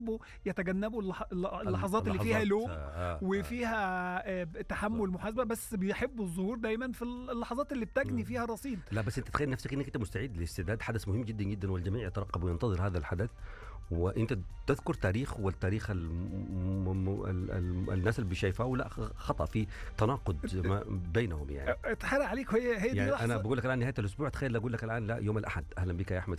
يتجنبوا اللح- اللحظات اللي فيها لوم آه، آه، وفيها آه، تحمل محاسبه بس بيحبوا الظهور دايما في اللحظات اللي بتجني مم. فيها رصيد لا بس انت تخيل نفسك انك انت مستعد لاستعداد حدث مهم جدا جدا والجميع يترقب وينتظر هذا الحدث وانت تذكر تاريخ والتاريخ الم... م... ال... ال... الناس اللي شايفاه لا خطا في تناقض ما بينهم يعني اتحرق عليك هي هي دي يعني لحظه انا بقول لك الان نهايه الاسبوع تخيل اقول لك الان لا يوم الاحد اهلا بك يا احمد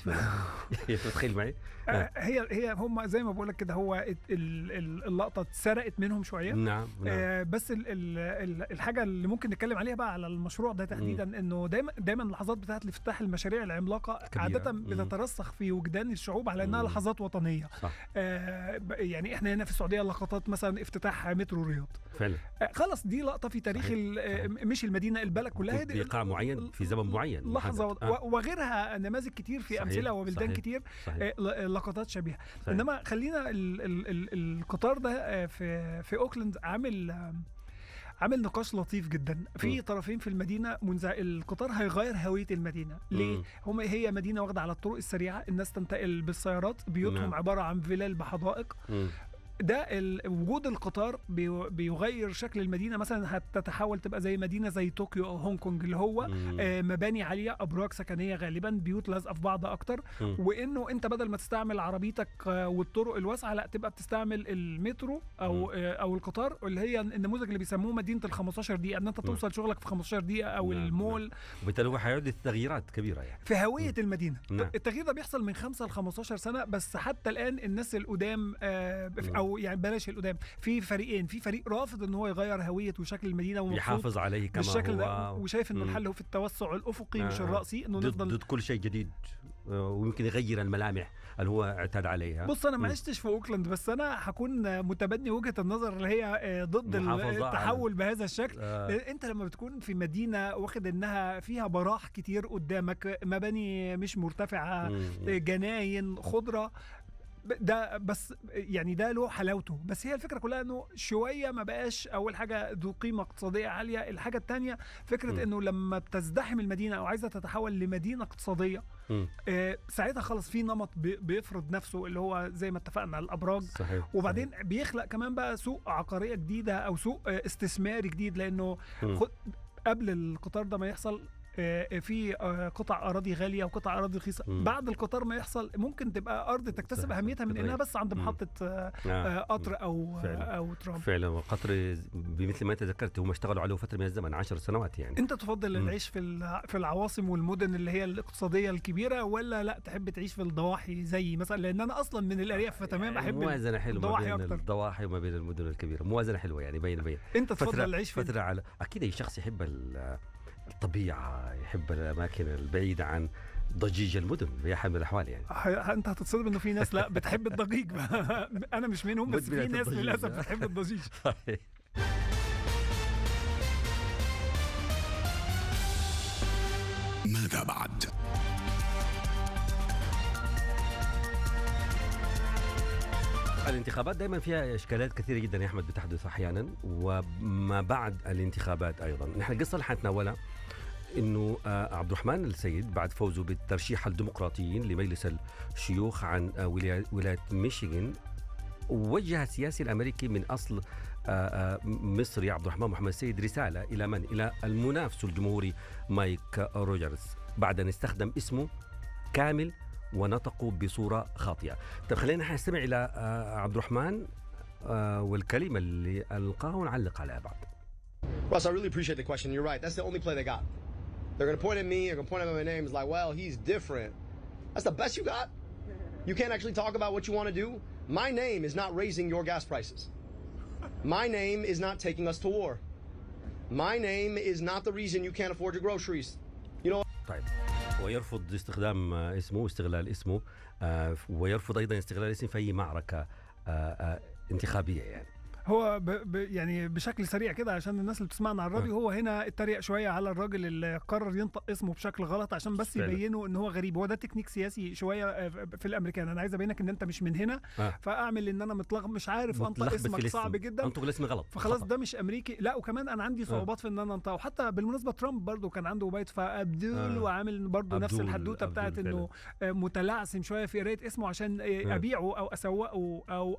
في تخيل معي آه، هي هي هم زي ما بقول لك كده هو ال- ال- اللقطه اتسرقت منهم شويه نعم نعم آه بس ال ال ال الحاجه اللي ممكن نتكلم عليها بقى على المشروع ده تحديدا انه دايما دايما اللحظات بتاعت الافتتاح المشاريع العملاقه كبيرة. عاده مم. بتترسخ في وجدان الشعوب على انها مم. لحظات وطنيه صح آه ب- يعني احنا هنا في السعوديه لقطات مثلا افتتاح مترو الرياض فعلا آه خلاص دي لقطه في تاريخ صحيح. ال- آه، صحيح. مش المدينه البلد كلها دي بايقاع معين في زمن معين لحظه محدد. و- آه. وغيرها نماذج كتير في صحيح. امثله وبلدان صحيح. كتير صحيح آه، ل- لقطات شبيهه صحيح. انما خلينا ال ال ال القطار ده آه، في في اوكلاند عامل آه، عامل نقاش لطيف جدا في مم. طرفين في المدينه منزع القطار هيغير هويه المدينه ليه مم. هم هي مدينه واخده على الطرق السريعه الناس تنتقل بالسيارات بيوتهم نعم. عباره عن فيلل بحدائق مم. ده ال- وجود القطار بي- بيغير شكل المدينه مثلا هتتحول تبقى زي مدينه زي طوكيو او هونج كونج اللي هو مم. آه، مباني عاليه ابراج سكنيه غالبا بيوت لازقه في بعض اكتر مم. وانه انت بدل ما تستعمل عربيتك آه، والطرق الواسعه لا تبقى بتستعمل المترو او مم. آه، او القطار اللي هي النموذج اللي بيسموه مدينه ال 15 دقيقه ان انت مم. توصل شغلك في 15 دقيقه او نعم، المول وبالتالي هو حيحدث تغييرات كبيره يعني في هويه المدينه نعم. التغيير ده بيحصل من 5 ل 15 سنه بس حتى الان الناس القدام آه، مم. او يعني بلاش القدام في فريقين في فريق رافض ان هو يغير هويه وشكل المدينه ومبسوط يحافظ عليه كما بالشكل هو ده وشايف انه مم. الحل هو في التوسع الافقي مش آه. الراسي انه ضد, نفضل ضد كل شيء جديد آه، ويمكن يغير الملامح اللي هو اعتاد عليها بص انا ما مم. عشتش في اوكلاند بس انا هكون متبني وجهه النظر اللي هي آه، ضد محافظة على- التحول بهذا الشكل آه. لأن انت لما بتكون في مدينه واخد انها فيها براح كتير قدامك مباني مش مرتفعه مم. جناين خضره ب- ده بس يعني ده له حلاوته بس هي الفكره كلها انه شويه ما بقاش اول حاجه ذو قيمه اقتصاديه عاليه الحاجه الثانيه فكره م. انه لما بتزدحم المدينه او عايزه تتحول لمدينه اقتصاديه مم. آه، ساعتها خلاص في نمط بي- بيفرض نفسه اللي هو زي ما اتفقنا على الابراج صحيح وبعدين بيخلق كمان بقى سوق عقاريه جديده او سوق آه، استثماري جديد لانه مم. خد قبل القطار ده ما يحصل آه، في آه، قطع اراضي غاليه وقطع اراضي رخيصه مم. بعد القطار ما يحصل ممكن تبقى ارض تكتسب صح. اهميتها من انها تتغير. بس عند مم. محطه آه، آه. آه، قطر او فعلا. او ترام فعلا وقطر بمثل ما انت ذكرت هم اشتغلوا عليه فتره من الزمن عشر سنوات يعني انت تفضل مم. العيش في الع- في العواصم والمدن اللي هي الاقتصاديه الكبيره ولا لا تحب تعيش في الضواحي زي مثلا لان انا اصلا من الارياف فتمام يعني احب موازنه حلوه ما الضواحي بين أكتر. الضواحي وما بين المدن الكبيره موازنه حلوه يعني بين بين انت تفضل فتره العيش في فتره على اكيد اي شخص يحب ال- الطبيعه يحب الاماكن البعيده عن ضجيج المدن باي حال من الاحوال يعني ه- انت هتتصدم انه في ناس لا بتحب الضجيج انا مش منهم بس في مدمنة ناس الضجيج. للاسف بتحب الضجيج ماذا بعد؟ الانتخابات دائما فيها اشكالات كثيره جدا يا احمد بتحدث احيانا وما بعد الانتخابات ايضا نحن القصه اللي حنتناولها انه آه، عبد الرحمن السيد بعد فوزه بالترشيح الديمقراطيين لمجلس الشيوخ عن آه، ولاية ولاية ميشيغان وجه السياسي الامريكي من اصل آه، آه، مصري عبد الرحمن محمد السيد رساله الى من؟ الى المنافس الجمهوري مايك روجرز بعد ان استخدم اسمه كامل ونطقوا بصوره خاطئه. طيب خلينا نحن نستمع الى آه، عبد الرحمن آه، والكلمه اللي القاها ونعلق عليها بعد. Russ, I really appreciate the question. You're right. That's the only play they got. They're going to point at me. They're going to point at my name. It's like, well, he's different. That's the best you got? You can't actually talk about what you want to do? My name is not raising your gas prices. My name is not taking us to war. My name is not the reason you can't afford your groceries. You know, طيب ويرفض استخدام آه، اسمه واستغلال اسمه آه، ويرفض ايضا استغلال اسمه في اي معركه آه، آه، انتخابيه يعني. هو ب ب يعني بشكل سريع كده عشان الناس اللي بتسمعنا على الراديو هو هنا اتريق شويه على الراجل اللي قرر ينطق اسمه بشكل غلط عشان بس فعلا. يبينوا ان هو غريب هو ده تكنيك سياسي شويه آه، في الامريكان انا عايز ابينك ان انت مش من هنا آه. فاعمل ان انا متلخبط مش عارف انطق متلخبط في اسمك الاسم. صعب جدا انطق الاسم غلط فخلاص خطأ. ده مش امريكي لا وكمان انا عندي صعوبات في ان انا انطقه حتى بالمناسبه ترامب برضو كان عنده بيت فابدول آه. وعامل برضو نفس أبدول- الحدوته أبدول بتاعت انه آه، متلعثم شويه في قرايه اسمه عشان آه، آه. ابيعه او اسوقه او